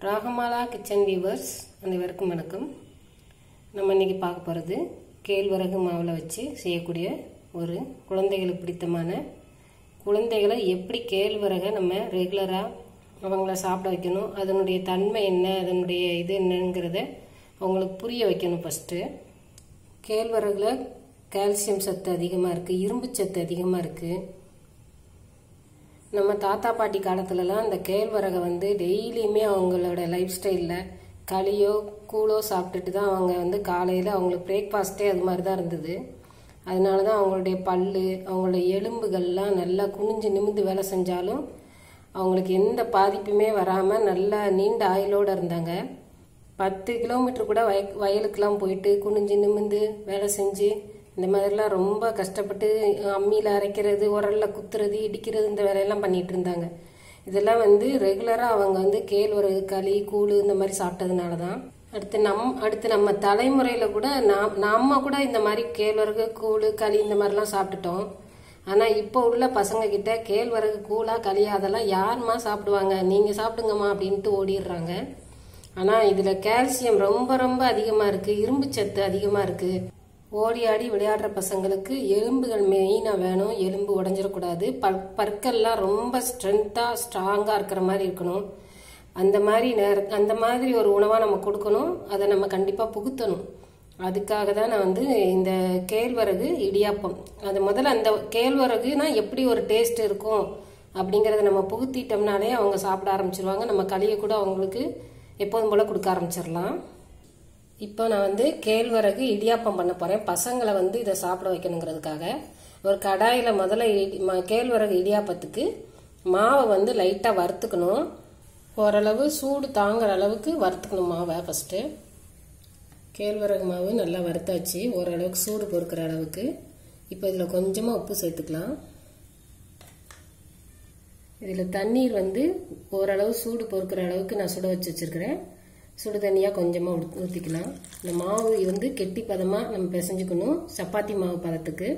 Ragamala kitchen viewers அனைவருக்கும் வணக்கம் நம்ம இன்னைக்கு பார்க்க போகிறது கேழ்வரகு மாவில் வச்சு செய்யக்கூடிய ஒரு குழந்தைகளுக்கு பிடித்தமான குழந்தைகளை எப்படி கேழ்வரகை நம்ம ரெகுலராக அவங்கள சாப்பிட வைக்கணும் அதனுடைய தன்மை என்ன அதனுடைய இது என்னங்கிறத அவங்களுக்கு புரிய வைக்கணும் ஃபஸ்ட்டு கேழ்வரகுல கால்சியம் சத்து அதிகமாக இருக்குது இரும்பு சத்து அதிகமாக இருக்குது நம்ம தாத்தா பாட்டி காலத்துலலாம் இந்த கேழ்வரகை வந்து டெய்லியுமே அவங்களோட லைஃப் ஸ்டைலில் களியோ கூழோ சாப்பிட்டுட்டு தான் அவங்க வந்து காலையில் அவங்களுக்கு பிரேக்ஃபாஸ்ட்டே அது மாதிரி தான் இருந்தது அதனால தான் அவங்களுடைய பல்லு அவங்களுடைய எலும்புகள்லாம் நல்லா குனிஞ்சு நிமிந்து வேலை செஞ்சாலும் அவங்களுக்கு எந்த பாதிப்புமே வராமல் நல்லா நீண்ட ஆயுளோடு இருந்தாங்க பத்து கிலோமீட்டர் கூட வய வயலுக்கெல்லாம் போயிட்டு குனிஞ்சு நிமிந்து வேலை செஞ்சு இந்த மாதிரிலாம் ரொம்ப கஷ்டப்பட்டு அம்மியில் அரைக்கிறது உரலில் குத்துறது இடிக்கிறது இந்த வேலையெல்லாம் பண்ணிட்டு இருந்தாங்க இதெல்லாம் வந்து ரெகுலராக அவங்க வந்து கேழ்வரகு களி கூழ் இந்த மாதிரி சாப்பிட்டதுனால தான் அடுத்து நம் அடுத்து நம்ம தலைமுறையில் கூட நாம் நம்ம கூட இந்த மாதிரி கேழ்வரகு கூழ் களி இந்த மாதிரிலாம் சாப்பிட்டுட்டோம் ஆனால் இப்போ உள்ள பசங்க கிட்ட கேழ்வரகு கூழா களியா அதெல்லாம் யாருமா சாப்பிடுவாங்க நீங்கள் சாப்பிடுங்கம்மா அப்படின்ட்டு ஓடிடுறாங்க ஆனால் இதில் கால்சியம் ரொம்ப ரொம்ப அதிகமாக இருக்குது இரும்பு சத்து அதிகமாக இருக்குது ஓடி ஆடி விளையாடுற பசங்களுக்கு எலும்புகள் மெயினாக வேணும் எலும்பு உடஞ்சிடக்கூடாது பல் பற்கள்லாம் ரொம்ப ஸ்ட்ரென்த்தாக ஸ்ட்ராங்காக இருக்கிற மாதிரி இருக்கணும் அந்த மாதிரி நேர அந்த மாதிரி ஒரு உணவாக நம்ம கொடுக்கணும் அதை நம்ம கண்டிப்பாக புகுத்தணும் அதுக்காக தான் நான் வந்து இந்த கேழ்வரகு இடியாப்பம் அது முதல்ல அந்த கேழ்வரகுனா எப்படி ஒரு டேஸ்ட் இருக்கும் அப்படிங்கிறத நம்ம புகுத்திட்டோம்னாலே அவங்க சாப்பிட ஆரம்பிச்சிருவாங்க நம்ம களியை கூட அவங்களுக்கு எப்போதும் போல் கொடுக்க ஆரம்பிச்சிடலாம் இப்போ நான் வந்து கேழ்வரகு இடியாப்பம் பண்ண போகிறேன் பசங்களை வந்து இதை சாப்பிட வைக்கணுங்கிறதுக்காக ஒரு கடாயில் முதல்ல இடி ம- கேழ்வரகு இடியாப்பத்துக்கு மாவை வந்து லைட்டாக வறுத்துக்கணும் ஓரளவு சூடு தாங்குற அளவுக்கு வறுத்துக்கணும் மாவை ஃபஸ்ட்டு கேழ்வரகு மாவு நல்லா வறுத்தாச்சு ஓரளவுக்கு சூடு பொறுக்கிற அளவுக்கு இப்போ இதில் கொஞ்சமாக உப்பு சேர்த்துக்கலாம் இதில் தண்ணீர் வந்து ஓரளவு சூடு பொறுக்கிற அளவுக்கு நான் சுட வச்சு வச்சுருக்கிறேன் சுடு தண்ணியாக கொஞ்சமாக ஊத்- ஊற்றிக்கலாம் இந்த மாவு வந்து கெட்டி பதமாக நம்ம பிசைஞ்சுக்கணும் சப்பாத்தி மாவு பதத்துக்கு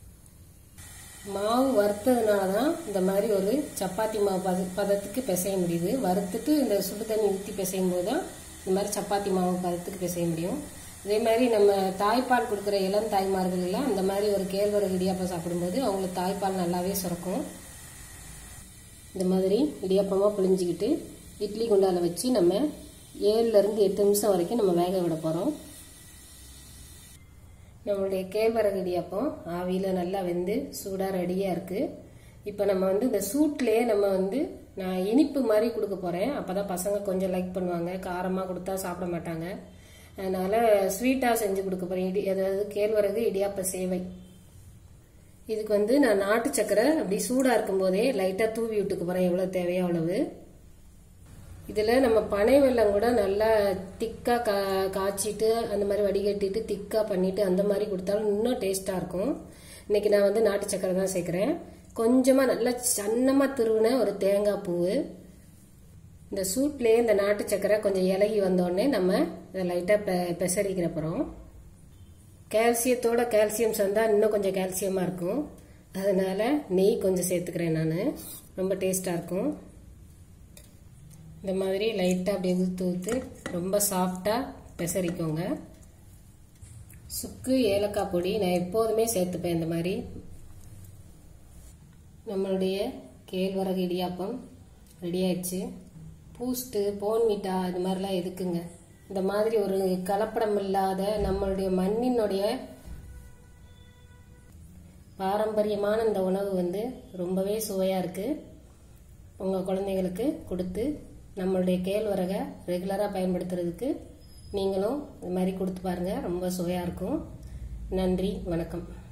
மாவு வறுத்ததுனால தான் இந்த மாதிரி ஒரு சப்பாத்தி மாவு பத பதத்துக்கு பிசைய முடியுது வறுத்துட்டு இந்த சுடு தண்ணி ஊற்றி பிசையும் போது தான் இந்த மாதிரி சப்பாத்தி மாவு பதத்துக்கு பிசைய முடியும் அதே மாதிரி நம்ம தாய்ப்பால் கொடுக்குற இளம் தாய்மார்கள் எல்லாம் இந்த மாதிரி ஒரு கேழ்வரகு இடியாப்பம் சாப்பிடும்போது அவங்களுக்கு தாய்ப்பால் நல்லாவே சுரக்கும் இந்த மாதிரி இடியாப்பமாக புழிஞ்சிக்கிட்டு இட்லி குண்டால வச்சு நம்ம ஏழுல இருந்து எட்டு நிமிஷம் வரைக்கும் நம்ம வேக விட போகிறோம் நம்மளுடைய கேழ்வரகு இடியாப்பம் ஆவியில் நல்லா வெந்து சூடாக ரெடியாக இருக்குது இப்போ நம்ம வந்து இந்த சூட்லேயே நம்ம வந்து நான் இனிப்பு மாதிரி கொடுக்க போகிறேன் அப்போ தான் பசங்க கொஞ்சம் லைக் பண்ணுவாங்க காரமாக கொடுத்தா சாப்பிட மாட்டாங்க அதனால் ஸ்வீட்டாக செஞ்சு கொடுக்க போகிறேன் இடி அதாவது கேழ்வரகு இடியாப்ப சேவை இதுக்கு வந்து நான் நாட்டு சக்கரை அப்படி சூடாக இருக்கும்போதே லைட்டாக தூவி விட்டுக்க போகிறேன் எவ்வளோ தேவையோ அவ்வளவு இதில் நம்ம பனை வெல்லம் கூட நல்லா திக்காக கா காய்ச்சிட்டு அந்த மாதிரி வடிகட்டிட்டு திக்காக பண்ணிட்டு அந்த மாதிரி கொடுத்தாலும் இன்னும் டேஸ்ட்டாக இருக்கும் இன்னைக்கு நான் வந்து நாட்டு சக்கரை தான் சேர்க்குறேன் கொஞ்சமாக நல்லா சன்னமாக துருவின ஒரு தேங்காய் பூவு இந்த சூட்லேயே இந்த நாட்டு சக்கரை கொஞ்சம் இலகி வந்தோடனே நம்ம இதை லைட்டாக பெ பெசரிக்கிற போகிறோம் கால்சியத்தோட கால்சியம் சேர்ந்தால் இன்னும் கொஞ்சம் கால்சியமாக இருக்கும் அதனால நெய் கொஞ்சம் சேர்த்துக்கிறேன் நான் ரொம்ப டேஸ்ட்டாக இருக்கும் இந்த மாதிரி லைட்டாக அப்படியே ஊற்று ஊற்று ரொம்ப சாஃப்டாக பெசரிக்கோங்க சுக்கு ஏலக்காய் பொடி நான் எப்போதுமே சேர்த்துப்பேன் இந்த மாதிரி நம்மளுடைய கேழ்வரகு இடியாப்பம் ரெடி ஆயிடுச்சு பூஸ்ட்டு போன்விட்டா இது மாதிரிலாம் எதுக்குங்க இந்த மாதிரி ஒரு கலப்படம் இல்லாத நம்மளுடைய மண்ணினுடைய பாரம்பரியமான இந்த உணவு வந்து ரொம்பவே சுவையாக இருக்குது உங்கள் குழந்தைங்களுக்கு கொடுத்து நம்மளுடைய கேழ்வரகை ரெகுலராக பயன்படுத்துறதுக்கு நீங்களும் இது மாதிரி கொடுத்து பாருங்கள் ரொம்ப சுவையாக இருக்கும் நன்றி வணக்கம்